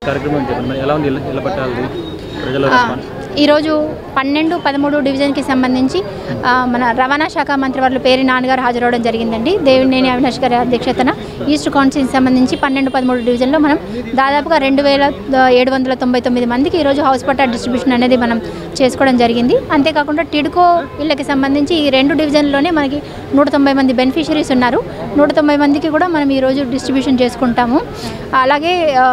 కార్యక్రమం చెప్పండి మరి ఎలా ఉంది ఇళ్ళ ఇళ్ళ పట్టాలది ప్రజల ఆ, రెస్పాన్స్ ఈరోజు పన్నెండు పదమూడు డివిజన్కి సంబంధించి ఆ, మన రవాణా శాఖ మంత్రి వారు పేరు నాన్నగారు హాజరవడం జరిగిందండి దేవినేని అవినాష్ గారి అధ్యక్షతన ఈస్ట్ కౌన్సిల్కి సంబంధించి పన్నెండు పదమూడు డివిజన్లో మనం దాదాపుగా రెండు వేల ఏడు వందల తొంభై తొమ్మిది మందికి ఈరోజు హౌస్ పట్టా డిస్ట్రిబ్యూషన్ అనేది మనం చేసుకోవడం జరిగింది అంతేకాకుండా టిడ్కో ఇళ్ళకి సంబంధించి ఈ రెండు డివిజన్లోనే మనకి నూట తొంభై మంది బెనిఫిషరీస్ ఉన్నారు నూట తొంభై మందికి కూడా మనం ఈరోజు డిస్ట్రిబ్యూషన్ చేసుకుంటాము అలాగే ఆ,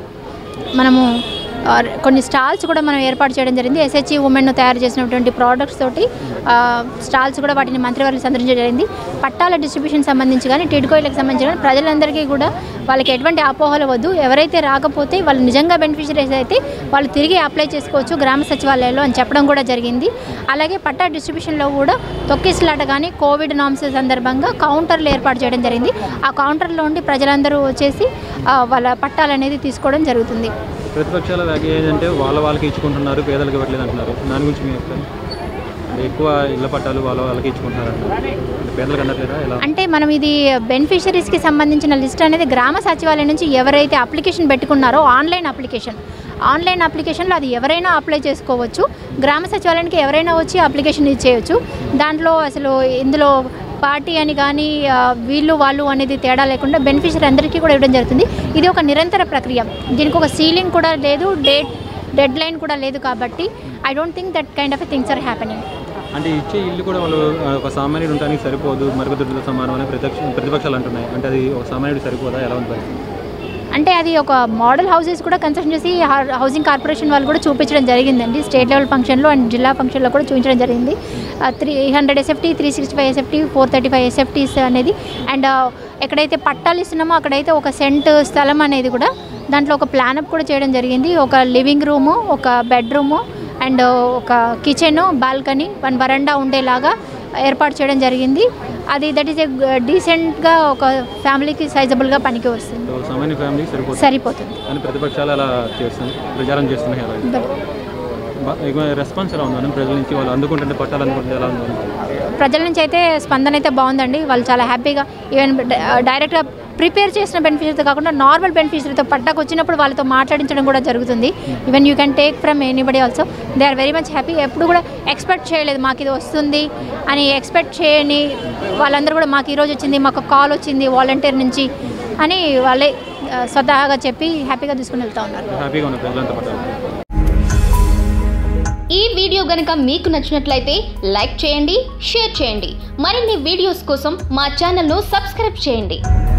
మనము ఆ, కొన్ని స్టాల్స్ కూడా మనం ఏర్పాటు చేయడం జరిగింది ఎస్హెచ్ఈ ఉమెన్ తయారు చేసినటువంటి ప్రోడక్ట్స్ తోటి ఆ, స్టాల్స్ కూడా వాటిని మంత్రివర్గం సందర్శించడం జరిగింది పట్టాల డిస్ట్రిబ్యూషన్ సంబంధించి కానీ టిడ్కోయిలకు సంబంధించి కానీ ప్రజలందరికీ కూడా వాళ్ళకి ఎటువంటి అపోహలు వద్దు ఎవరైతే రాకపోతే వాళ్ళు నిజంగా బెనిఫిషరీస్ అయితే వాళ్ళు తిరిగి అప్లై చేసుకోవచ్చు గ్రామ సచివాలయాల్లో అని చెప్పడం కూడా జరిగింది అలాగే పట్టా డిస్ట్రిబ్యూషన్లో కూడా తొక్కిసలాట కానీ కోవిడ్ నామ్స్ సందర్భంగా కౌంటర్లు ఏర్పాటు చేయడం జరిగింది ఆ కౌంటర్లో ఉండి ప్రజలందరూ వచ్చేసి ఆ, వాళ్ళ పట్టాలు అనేది తీసుకోవడం జరుగుతుంది ప్రతిపక్షాల వ్యాఖ్య ఏంటంటే వాళ్ళ వాళ్ళకి ఇచ్చుకుంటున్నారు పేదలకు ఇవ్వట్లేదు అంటున్నారు దాని గురించి మీ అభిప్రాయం అంటే ఎక్కువ ఇళ్ళ పట్టాలు వాళ్ళ వాళ్ళకి ఇచ్చుకుంటున్నారు అంటున్నారు అంటే పేదలకు అందట్లేదా ఎలా అంటే మనం ఇది బెనిఫిషరీస్కి సంబంధించిన లిస్ట్ అనేది గ్రామ సచివాలయం నుంచి ఎవరైతే అప్లికేషన్ పెట్టుకున్నారో ఆన్లైన్ అప్లికేషన్ ఆన్లైన్ అప్లికేషన్లో అది ఎవరైనా అప్లై చేసుకోవచ్చు గ్రామ సచివాలయానికి ఎవరైనా వచ్చి అప్లికేషన్ ఇచ్చేయచ్చు దాంట్లో అసలు ఇందులో పార్టీ అని కానీ ఆ, వీళ్ళు వాళ్ళు అనేది తేడా లేకుండా బెనిఫిషరీ అందరికీ కూడా ఇవ్వడం జరుగుతుంది ఇది ఒక నిరంతర ప్రక్రియ దీనికి ఒక సీలింగ్ కూడా లేదు డేట్ డెడ్ లైన్ కూడా లేదు కాబట్టి I don't think that kind of things are happening అంటే ఇచ్చే ఇల్లు కూడా వాళ్ళు ఆ, ఒక సామాన్యుడు ఉండడానికి సరిపోదు మరుగుదొడ్లతో సమానం అని ప్రతిపక్ష ప్రతిపక్షాలు అంటున్నాయి అంటే అది ఒక సామాన్యుడు సరిపోదా ఎలా ఉంది పరిస్థితి అంటే అది ఒక మోడల్ హౌసెస్ కూడా కన్స్ట్రక్షన్ చేసి హౌ- హౌసింగ్ కార్పొరేషన్ వాళ్ళు కూడా చూపించడం జరిగిందండి స్టేట్ లెవెల్ ఫంక్షన్లో అండ్ జిల్లా ఫంక్షన్లో కూడా చూపించడం జరిగింది three hundred SFT three sixty five SFT four thirty five SFTs అనేది అండ్ ఎక్కడైతే పట్టాలు ఇస్తున్నామో అక్కడైతే ఒక సెంట్ స్థలం అనేది కూడా దాంట్లో ఒక ప్లానప్ కూడా చేయడం జరిగింది ఒక లివింగ్ రూము ఒక బెడ్రూము అండ్ ఒక కిచెను బాల్కనీ వన్ వరండా ఉండేలాగా ఏర్పాటు చేయడం జరిగింది అది దట్ ఈస్ ఏ డీసెంట్గా ఒక ఫ్యామిలీకి సైజబుల్గా పనికి వస్తుంది ఒక సామాన్య ఫ్యామిలీ సరిపోతుంది సరిపోతుంది అని ప్రతిపక్షాలు అలా చేస్తున్నాయి ప్రచారం చేస్తున్నాయి అలా బట్ బా- ఎక్కువ రెస్పాన్స్ ఎలా ఉంది ప్రజల నుంచి వాళ్ళు అందుకుంటుంటే పట్టాలు అందుకుంటే ఎలా ఉంది ప్రజల నుంచి అయితే స్పందన అయితే బాగుందండి వాళ్ళు చాలా హ్యాపీగా ఈవెన్ డైరెక్ట్గా ప్రిపేర్ చేసిన బెనిఫిషరీతో కాకుండా నార్మల్ బెనిఫిషరీతో పట్టాకు వచ్చినప్పుడు వాళ్ళతో మాట్లాడించడం కూడా జరుగుతుంది even you can take from anybody also they are very much happy ఎప్పుడు కూడా ఎక్స్పెక్ట్ చేయలేదు మాకు ఇది వస్తుంది అని ఎక్స్పెక్ట్ చేయని వాళ్ళందరూ కూడా మాకు ఈరోజు వచ్చింది మాకు కాల్ వచ్చింది వాలంటీర్ నుంచి అని వాళ్ళే ఆ, స్వతహాగా చెప్పి హ్యాపీగా తీసుకుని వెళ్తూ ఉన్నారు హ్యాపీగా ఉన్నారు ప్రజలంతా పట్టాలు ఈ వీడియో గనుక మీకు నచ్చినట్లయితే లైక్ చేయండి షేర్ చేయండి మరిన్ని వీడియోస్ కోసం మా ఛానల్ను సబ్స్క్రైబ్ చేయండి